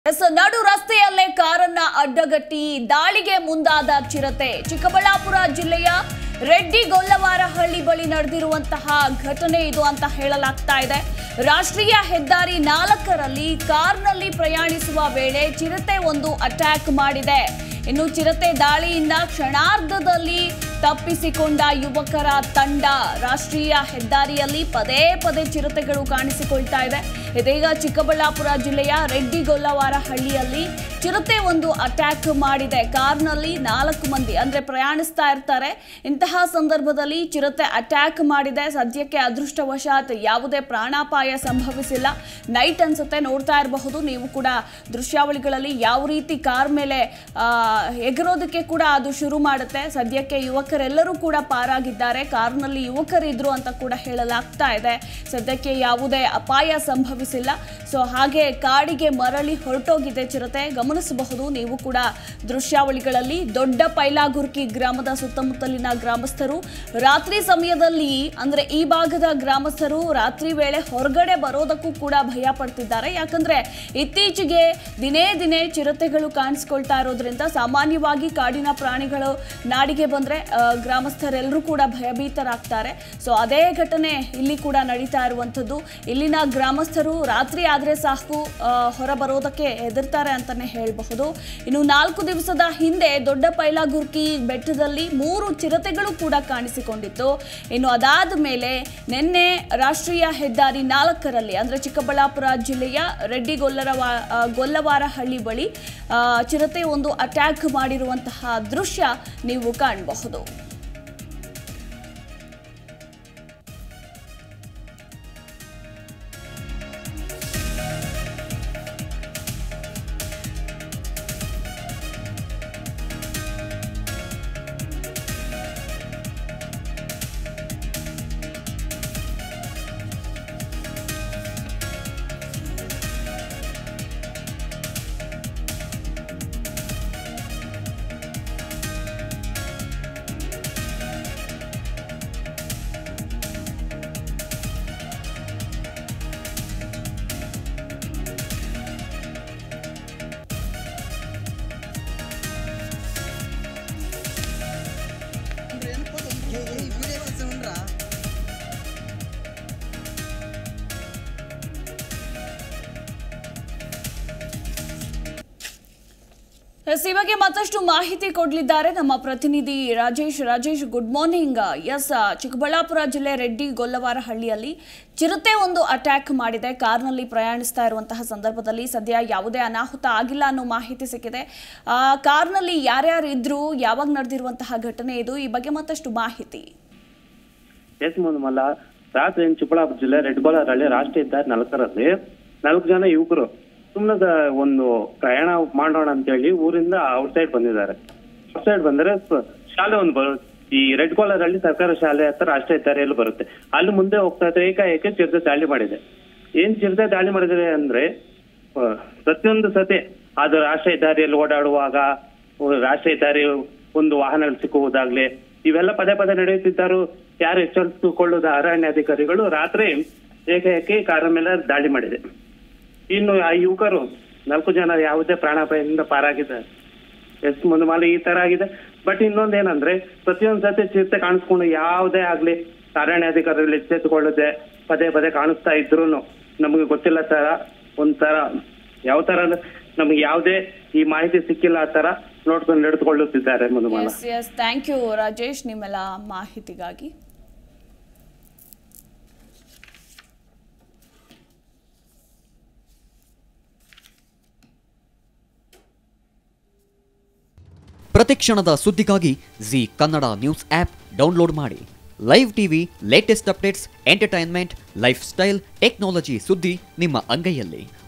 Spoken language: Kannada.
ಎಸ್ ನಡು ರಸ್ತೆಯಲ್ಲೇ ಕಾರನ್ನ ಅಡ್ಡಗಟ್ಟಿ ದಾಳಿಗೆ ಮುಂದಾದ ಚಿರತೆ ಚಿಕ್ಕಬಳ್ಳಾಪುರ ಜಿಲ್ಲೆಯ ರೆಡ್ಡಿ ಗೊಲ್ಲವಾರಹಳ್ಳಿ ಬಳಿ ನಡೆದಿರುವಂತಹ ಘಟನೆ ಇದು ಅಂತ ಹೇಳಲಾಗ್ತಾ ಇದೆ ರಾಷ್ಟ್ರೀಯ ಹೆದ್ದಾರಿ ನಾಲ್ಕರಲ್ಲಿ ಕಾರ್ನಲ್ಲಿ ಪ್ರಯಾಣಿಸುವ ವೇಳೆ ಚಿರತೆ ಒಂದು ಅಟ್ಯಾಕ್ ಮಾಡಿದೆ ಇನ್ನು ಚಿರತೆ ದಾಳಿಯಿಂದ ಕ್ಷಣಾರ್ಧದಲ್ಲಿ ತಪ್ಪಿಸಿಕೊಂಡ ಯುವಕರ ತಂಡ ರಾಷ್ಟ್ರೀಯ ಹೆದ್ದಾರಿಯಲ್ಲಿ ಪದೇ ಪದೇ ಚಿರತೆಗಳು ಕಾಣಿಸಿಕೊಳ್ತಾ ಇದೆ ಇದೀಗ ಚಿಕ್ಕಬಳ್ಳಾಪುರ ಜಿಲ್ಲೆಯ ರೆಡ್ಡಿಗೊಲ್ಲವಾರ ಹಳ್ಳಿಯಲ್ಲಿ ಚಿರತೆ ಒಂದು ಅಟ್ಯಾಕ್ ಮಾಡಿದೆ ಕಾರ್ನಲ್ಲಿ ನಾಲ್ಕು ಮಂದಿ ಅಂದ್ರೆ ಪ್ರಯಾಣಿಸ್ತಾ ಇರ್ತಾರೆ ಇಂತಹ ಸಂದರ್ಭದಲ್ಲಿ ಚಿರತೆ ಅಟ್ಯಾಕ್ ಮಾಡಿದೆ ಸದ್ಯಕ್ಕೆ ಅದೃಷ್ಟವಶಾತ್ ಯಾವುದೇ ಪ್ರಾಣಾಪಾಯ ಸಂಭವಿಸಿಲ್ಲ ನೈಟ್ ಅನ್ಸುತ್ತೆ ನೋಡ್ತಾ ಇರಬಹುದು ನೀವು ಕೂಡ ದೃಶ್ಯಾವಳಿಗಳಲ್ಲಿ ಯಾವ ರೀತಿ ಕಾರ್ ಮೇಲೆ ಆ, ಎಗರೋದಕ್ಕೆ ಕೂಡ ಅದು ಶುರು ಮಾಡುತ್ತೆ ಸದ್ಯಕ್ಕೆ ಯುವಕರೆಲ್ಲರೂ ಕೂಡ ಪಾರಾಗಿದ್ದಾರೆ ಕಾರ್ನಲ್ಲಿ ಯುವಕರಿದ್ರು ಅಂತ ಕೂಡ ಹೇಳಲಾಗ್ತಾ ಇದೆ ಸದ್ಯಕ್ಕೆ ಯಾವುದೇ ಅಪಾಯ ಸಂಭವಿಸಿಲ್ಲ ಸೊ ಹಾಗೆ ಕಾಡಿಗೆ ಮರಳಿ ಹೊರಟೋಗಿದೆ ಚಿರತೆ ಗಮನಿಸಬಹುದು ನೀವು ಕೂಡ ದೃಶ್ಯಾವಳಿಗಳಲ್ಲಿ ದೊಡ್ಡ ಪೈಲಾಗುರ್ಕಿ ಗ್ರಾಮದ ಸುತ್ತಮುತ್ತಲಿನ ಗ್ರಾಮಸ್ಥರು ರಾತ್ರಿ ಸಮಯದಲ್ಲಿ ಅಂದ್ರೆ ಈ ಭಾಗದ ಗ್ರಾಮಸ್ಥರು ರಾತ್ರಿ ವೇಳೆ ಹೊರಗಡೆ ಬರೋದಕ್ಕೂ ಕೂಡ ಭಯ ಪಡ್ತಿದ್ದಾರೆ ಯಾಕಂದ್ರೆ ಇತ್ತೀಚೆಗೆ ದಿನೇ ದಿನೇ ಚಿರತೆಗಳು ಕಾಣಿಸ್ಕೊಳ್ತಾ ಇರೋದ್ರಿಂದ ಸಾಮಾನ್ಯವಾಗಿ ಕಾಡಿನ ಪ್ರಾಣಿಗಳು ನಾಡಿಗೆ ಬಂದ್ರೆ ಆ, ಗ್ರಾಮಸ್ಥರೆಲ್ಲರೂ ಕೂಡ ಭಯಭೀತರಾಗ್ತಾರೆ ಸೊ ಅದೇ ಘಟನೆ ಇಲ್ಲಿ ಕೂಡ ನಡೀತಾ ಇರುವಂಥದ್ದು ಇಲ್ಲಿನ ಗ್ರಾಮಸ್ಥರು ರಾತ್ರಿ ಆದ್ರೆ ಸಾಕು ಆ, ಹೊರ ಬರೋದಕ್ಕೆ ಹೆದರ್ತಾರೆ ಅಂತಾನೆ ಹೇಳಬಹುದು ಇನ್ನು ನಾಲ್ಕು ದಿವಸದ ಹಿಂದೆ ದೊಡ್ಡ ಪೈಲಾಗುರ್ಕಿ ಬೆಟ್ಟದಲ್ಲಿ ಮೂರು ಚಿರತೆಗಳು ಕೂಡ ಕಾಣಿಸಿಕೊಂಡಿತ್ತು ಇನ್ನು ಅದಾದ ಮೇಲೆ ನಿನ್ನೆ ರಾಷ್ಟ್ರೀಯ ಹೆದ್ದಾರಿ ನಾಲ್ಕರಲ್ಲಿ ಅಂದ್ರೆ ಚಿಕ್ಕಬಳ್ಳಾಪುರ ಜಿಲ್ಲೆಯ ರೆಡ್ಡಿ ಗೊಲ್ಲರವ ಆ, ಗೊಲ್ಲವಾರಹಳ್ಳಿ ಬಳಿ ಆ, ಚಿರತೆ ಒಂದು ಅಟ್ಯಾಕ್ ಮಾಡಿರುವಂತಹ ದೃಶ್ಯ ನೀವು ಕಾಣಬಹುದು ಎಸ್ ಈ ಬಗ್ಗೆ ಮತ್ತಷ್ಟು ಮಾಹಿತಿ ಕೊಡಲಿದ್ದಾರೆ ನಮ್ಮ ಪ್ರತಿನಿಧಿ Rajesh Rajesh good morning yes Chikkaballapura ಜಿಲ್ಲೆ ರೆಡ್ಡಿ ಗೊಲ್ಲವಾರಹಳ್ಳಿಯಲ್ಲಿ ಚಿರತೆ ಒಂದು ಅಟ್ಯಾಕ್ ಮಾಡಿದೆ ಕಾರ್ನಲ್ಲಿ ಪ್ರಯಾಣಿಸ್ತಾ ಇರುವಂತಹ ಸಂದರ್ಭದಲ್ಲಿ ಸದ್ಯ ಯಾವುದೇ ಅನಾಹುತ ಆಗಿಲ್ಲ ಅನ್ನೋ ಮಾಹಿತಿ ಸಿಕ್ಕಿದೆ ಆ, ಕಾರ್ನಲ್ಲಿ ಯಾರ್ಯಾರು ಇದ್ರು ಯಾವಾಗ ನಡೆದಿರುವಂತಹ ಘಟನೆ ಇದು ಈ ಬಗ್ಗೆ ಮತ್ತಷ್ಟು ಮಾಹಿತಿ ಎಸ್ ಮಲ್ಲ ರಾತ್ರಿ ಚಿಕ್ಕಬಳ್ಳಾಪುರ ಜಿಲ್ಲೆ ರೆಡ್ಗೋಲರಳ್ಳಿ ರಾಷ್ಟ್ರೀಯ ಹೆದ್ದಾರಿ ನಾಲ್ಕರಲ್ಲಿ ನಾಲ್ಕು ಜನ ಯುವಕರು ಸುಮ್ಮನೆ ಒಂದು ಪ್ರಯಾಣ ಮಾಡೋಣ ಅಂತೇಳಿ ಊರಿಂದ ಔಟ್ ಸೈಡ್ ಬಂದಿದ್ದಾರೆ ಔಟ್ ಸೈಡ್ ಬಂದ್ರೆ ಸ- ಶಾಲೆ ಒಂದು ಬರು ಈ ರೆಡ್ ಹಳ್ಳಿ ಸರ್ಕಾರಿ ಶಾಲೆ ಹತ್ರ ರಾಷ್ಟ್ರೀಯ ಹೆದ್ದಾರಿಯಲ್ಲಿ ಬರುತ್ತೆ ಅಲ್ಲಿ ಮುಂದೆ ಹೋಗ್ತಾ ಇದ್ರೆ ಏಕಾಏಕಿ ಚಿರತೆ ದಾಳಿ ಮಾಡಿದೆ ಏನ್ ಚಿರತೆ ದಾಳಿ ಮಾಡಿದ್ರೆ ಅಂದ್ರೆ ಆ, ಪ್ರತಿಯೊಂದು ಸತಿ ಅದು ರಾಷ್ಟ್ರೀಯ ಹೆದ್ದಾರಿಯಲ್ಲಿ ಓಡಾಡುವಾಗ ಆ, ರಾಷ್ಟ್ರೀಯ ಹೆದ್ದಾರಿ ಒಂದು ವಾಹನಗಳು ಸಿಕ್ಕುವುದಾಗ್ಲಿ ಇವೆಲ್ಲ ಪದೇ ಪದೇ ನಡೆಯುತ್ತಿದ್ದರು ಯಾರು ಎಚ್ಚರಿಸಿಕೊಳ್ಳುದ ಅರಣ್ಯಾಧಿಕಾರಿಗಳು ರಾತ್ರಿ ಏಕಾಏಕಿ ಕಾರ ಮೇಲೆ ದಾಳಿ ಮಾಡಿದೆ ಇನ್ನು ಆ ಯುವಕರು ನಾಲ್ಕು ಜನ ಯಾವುದೇ ಪ್ರಾಣಾಪಾಯದಿಂದ ಪಾರಾಗಿದ್ದಾರೆ ಎಸ್ ಮುಂದೆ ಮಾಲೆ ಈ ತರ ಆಗಿದೆ ಬಟ್ ಇನ್ನೊಂದ್ ಏನಂದ್ರೆ ಪ್ರತಿಯೊಂದ್ ಸತಿ ಚಿರತೆ ಕಾಣಿಸ್ಕೊಂಡು ಯಾವುದೇ ಆಗ್ಲಿ ಅರಣ್ಯಾಧಿಕಾರಿಗಳು ಎಚ್ಚೆತ್ತುಕೊಳ್ಳದೆ ಪದೇ ಪದೇ ಕಾಣಿಸ್ತಾ ಇದ್ರು ನಮಗೆ ಗೊತ್ತಿಲ್ಲ ತರ ಒಂಥರ ಯಾವ ತರ ಅಂದ್ರೆ ನಮ್ಗೆ ಯಾವುದೇ ಈ ಮಾಹಿತಿ ಸಿಕ್ಕಿಲ್ಲ ಆ ತರ ನೋಡ್ಕೊಂಡು ನಡೆದುಕೊಳ್ಳುತ್ತಿದ್ದಾರೆ Madhumala yes yes thank you Rajesh ನಿಮ್ಮೆಲ್ಲ ಮಾಹಿತಿಗಾಗಿ ಪ್ರತಿಕ್ಷಣದ ಸುದ್ದಿಗಾಗಿ Zee Kannada news app download ಮಾಡಿ live TV latest updates entertainment lifestyle technology ಸುದ್ದಿ ನಿಮ್ಮ ಅಂಗೈಯಲ್ಲಿ